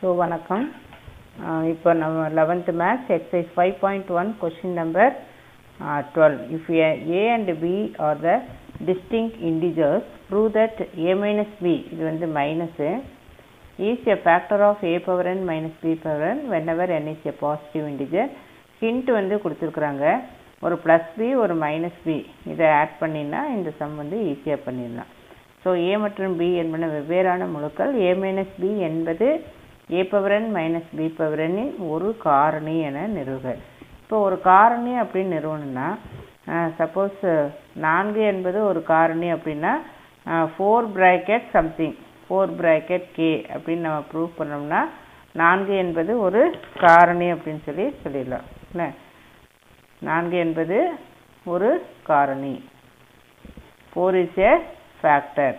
so வணக்கம் இப்போ நம்ம eleventh maths exercise five point one question number twelve if a and b are the distinct integers prove that a minus b இது வந்து minus is a factor of a power n minus b power n whenever n is a positive integer hint வந்து கொடுத்துருக்குறாங்க ஒரு plus b ஒரு minus b இதை add பண்ணினா இந்த some வந்து ஈஸியாக பண்ணிடலாம் ஸோ ஏ மற்றும் பி என்பன வெவ்வேறான முழுக்கள் ஏ மைனஸ் பி என்பது ஏ பவரன் மைனஸ் பி பவரனின் ஒரு காரணி என நிறுவுக இப்போ ஒரு காரணி அப்படின்னு நிறுவனம்னா சப்போஸ் நான்கு என்பது ஒரு காரணி அப்படின்னா four bracket something four bracket k அப்படின்னு நம்ம ப்ரூவ் பண்ணோம்னா நான்கு என்பது ஒரு காரணி அப்படின்னு சொல்லி சொல்லிடலாம் என்ன நான்கு என்பது ஒரு காரணி four is a factor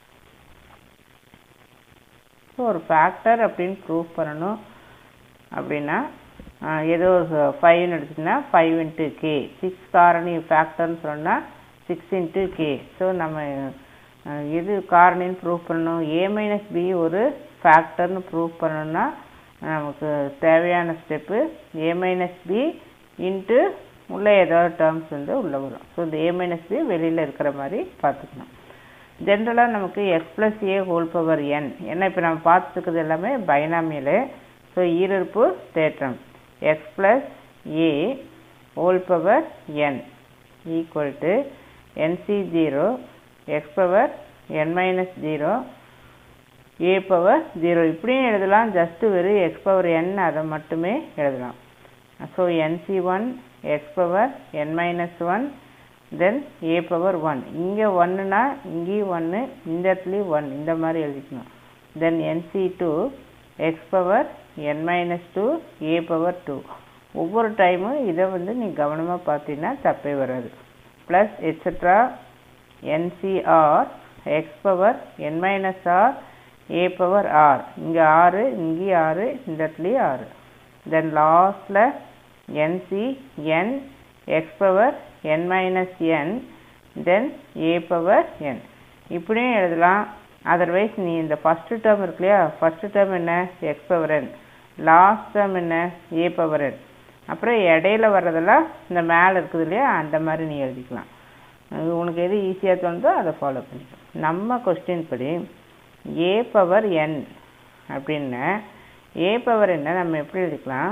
so ஒரு ஃபேக்டர் அப்படின்னு ப்ரூவ் பண்ணணும் அப்படின்னா ஏதோ ஃபைவ்னு எடுத்துக்கினா ஃபைவ் இன்ட்டு கே சிக்ஸ் காரணி ஃபேக்டர்னு சொன்னால் சிக்ஸ் இன்ட்டு கே ஸோ நம்ம எது காரணின்னு ப்ரூவ் பண்ணணும் ஏ மைனஸ் பி ஒரு ஃபேக்டர்னு ப்ரூவ் பண்ணணும்னா நமக்கு தேவையான step a minus b into உள்ளே ஏதாவது டேர்ம்ஸ் வந்து உள்ளே வரும் ஸோ இந்த ஏ மைனஸ் பி வெளியில் இருக்கிற மாதிரி பார்த்துக்கணும் ஜென்ரலாக நமக்கு x plus a whole power n ஏன்னா இப்போ நம்ம பார்த்துருக்குது எல்லாமே பைனாமியலு ஸோ ஈரறுப்பு தேற்றம் x plus a whole power n equal to n C zero x power n minus zero a power zero இப்படியும் எழுதலாம் ஜஸ்ட்டு வெறும் எக்ஸ் பவர் என் அதை மட்டுமே எழுதலாம் so n C one x power n minus one then a power one இங்கே ஒன்றுனா இங்கேயும் ஒன்று இந்த இடத்துலையும் ஒன் இந்த மாதிரி எழுதிக்கணும் then n C two x power n minus two a power two ஒவ்வொரு டைமும் இதை வந்து நீ கவனமாக பார்த்தீங்கன்னா தப்பே வராது plus etcetera n C r x power n minus r a power r இங்கே ஆறு இங்கேயும் ஆறு இந்த இடத்துலையும் ஆறு தென் லாஸ்டில் n C n x power n minus n then a power n இப்படியும் எழுதலாம் அதர்வைஸ் நீ இந்த ஃபஸ்ட்டு டேர்ம் இருக்கு இல்லையா ஃபஸ்ட்டு டேர்ம் என்ன x power n last term என்ன ஏ பவர் என் அப்புறம் இடையில வர்றதெல்லாம் இந்த மேலே இருக்குது இல்லையா அந்த மாதிரி நீ எழுதிக்கலாம் உனக்கு எது ஈஸியாக தோணுதோ அதை ஃபாலோ பண்ணிக்கலாம் நம்ம கொஸ்டின் படி ஏ பவர் என் அப்படின்னு ஏ பவர் என்ன நம்ம எப்படி எழுதிக்கலாம்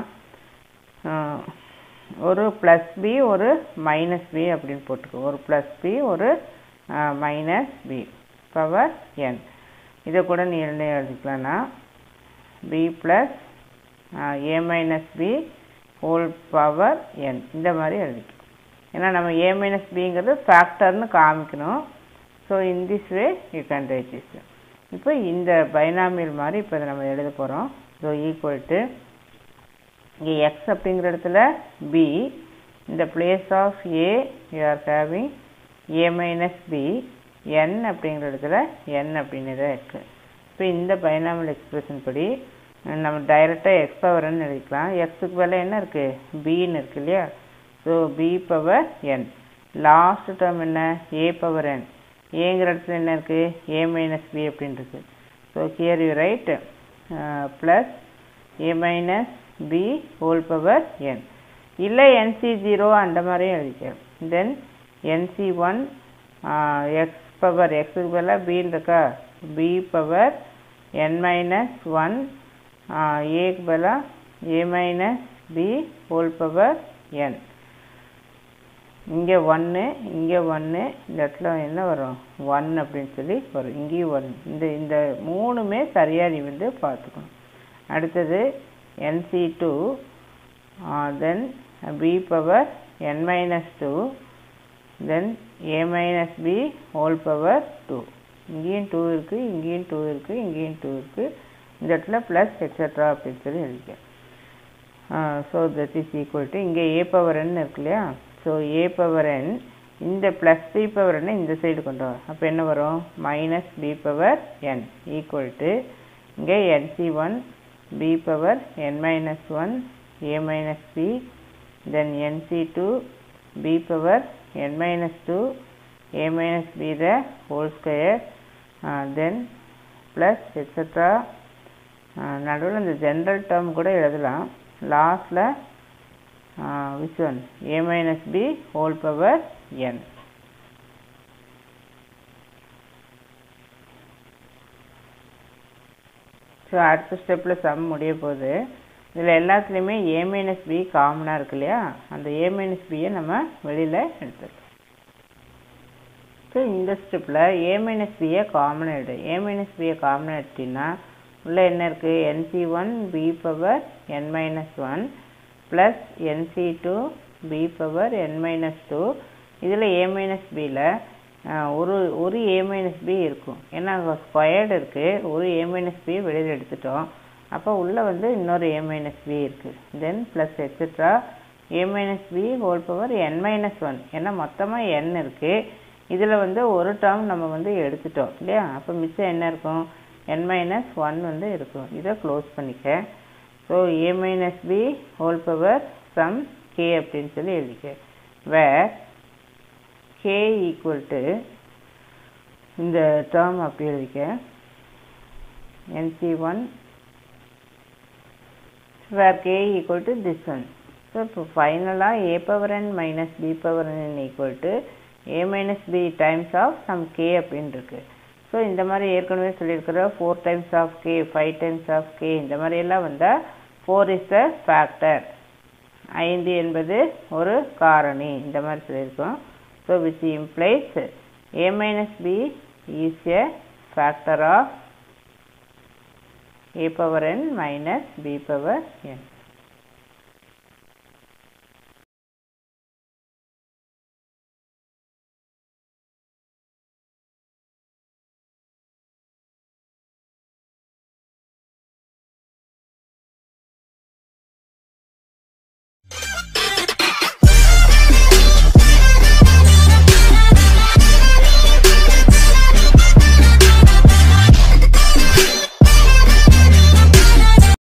ஒரு ப்ளஸ் பி ஒரு மைனஸ் பி அப்படின்னு போட்டுக்கோ ஒரு ப்ளஸ் பி ஒரு மைனஸ் பி பவர் என் இதை கூட நீ என்ன எழுதிக்கலாம்னா b plus a minus b whole power n இந்த மாதிரி எழுதிக்கலாம் ஏன்னா நம்ம ஏ மைனஸ் பிங்கிறது ஃபேக்டர்னு காமிக்கணும் so in this way you can write this இப்போ இந்த பைனாமியல் மாதிரி இப்போ இதை நம்ம எழுத போகிறோம் ஸோ ஈக்குவல் டு இங்கே எக்ஸ் அப்படிங்கிற இடத்துல பி இந்த place of a you are having a minus b n அப்படிங்கிற இடத்துல என் அப்படின்னு தான் இருக்குது இப்போ இந்த பைனாமல் எக்ஸ்பிரஷன் படி நம்ம டைரெக்டாக எக்ஸ் பவர்னு எழுதிக்கலாம் எக்ஸுக்கு மேலே என்ன இருக்குது பின்னு இருக்கு இல்லையா so b power n last term என்ன ஏ பவர் என் ஏங்கிற இடத்துல என்ன இருக்குது ஏ மைனஸ் பி அப்படின்றது so here you write plus a minus b whole power n இல்லை என்சி ஜீரோ அந்த மாதிரியும் எழுதிக்கலாம் then n C one x power எக்ஸுக்கு பதிலாக பின்னு இருக்கா b power n minus one ஏக்கு பதிலாக a minus b whole power n இங்கே ஒன்று இங்கே ஒன்று இந்த இடத்துல என்ன வரும் ஒன் அப்படின்னு சொல்லி வரும் இங்கேயும் ஒன் இந்த இந்த மூணுமே சரியாக நீ வந்து பார்த்துக்கணும் அடுத்தது n C two then b power n minus two then a minus b whole power two இங்கேயும் டூ இருக்குது இங்கேயும் டூ இருக்குது இங்கேயும் டூ இருக்குது இந்த இடத்துல ப்ளஸ் எக்ஸட்ரா அப்படின்னு சொல்லி எழுதிக்க so that is equal to இங்கே ஏ பவர் என் இருக்கு இல்லையா ஸோ ஏ பவர் என் இந்த ப்ளஸ் பி பவர் என்ன இந்த சைடு கொண்டு வரும் அப்போ என்ன வரும் minus b power n equal to இங்கே n C one b power n minus one a minus b then n C two b power n minus two a minus b the whole square uh, then plus etc நடுவில் இந்த general term கூட எழுதலாம் லாஸ்டில் which one a minus b whole power n so அடுத்த ஸ்டெப்பில் some முடிய போகுது இதில் எல்லாத்துலேயுமே ஏ மைனஸ் பி காமனாக இருக்கு இல்லையா அந்த ஏ மைனஸ் பியை நம்ம வெளியில் எடுத்துடலாம் ஸோ இந்த ஸ்டெப்பில் ஏ மைனஸ் பியை காமனாக எடு ஏ மைனஸ் பியை காமனாக எடுத்தீங்கன்னா உள்ளே என்ன இருக்குது n C one b power n minus one plus n C two b power n minus two இதில் ஏ மைனஸ் பியில் ஒரு ஒரு ஏ மைனஸ் பி இருக்கும் ஏன்னா அங்கே ஸ்கொயர்டு இருக்குது ஒரு ஏ மைனஸ் பி வெளியில் எடுத்துட்டோம் அப்போ உள்ளே வந்து இன்னொரு ஏ மைனஸ் பி இருக்குது then plus extra a minus b whole power n minus one ஏன்னா மொத்தமாக என் இருக்குது இதில் வந்து ஒரு டேர்ம் நம்ம வந்து எடுத்துட்டோம் இல்லையா அப்போ மிச்சம் என்ன இருக்கும் என் மைனஸ் ஒன் வந்து இருக்கும் இதை க்ளோஸ் பண்ணிக்க so a minus b whole power sum k அப்படின்னு சொல்லி எழுதிக்க வேர் கே ஈக்குவல் டு இந்த டேர்ம் அப்படி எழுதிக்க n C one where k equal to this one so இப்போ ஃபைனலாக a power n minus b power n equal to a minus b times of sum k அப்படின்னு இருக்கு ஸோ இந்த மாதிரி ஏற்கனவே சொல்லியிருக்கிற four times of k five times of k இந்த மாதிரியெல்லாம் வந்தால் ஃபோர் இஸ் அ ஃபேக்டர் ஐந்து என்பது ஒரு காரணி இந்த மாதிரி சொல்லியிருக்கோம் so which implies a minus b is a factor of a power n minus b power n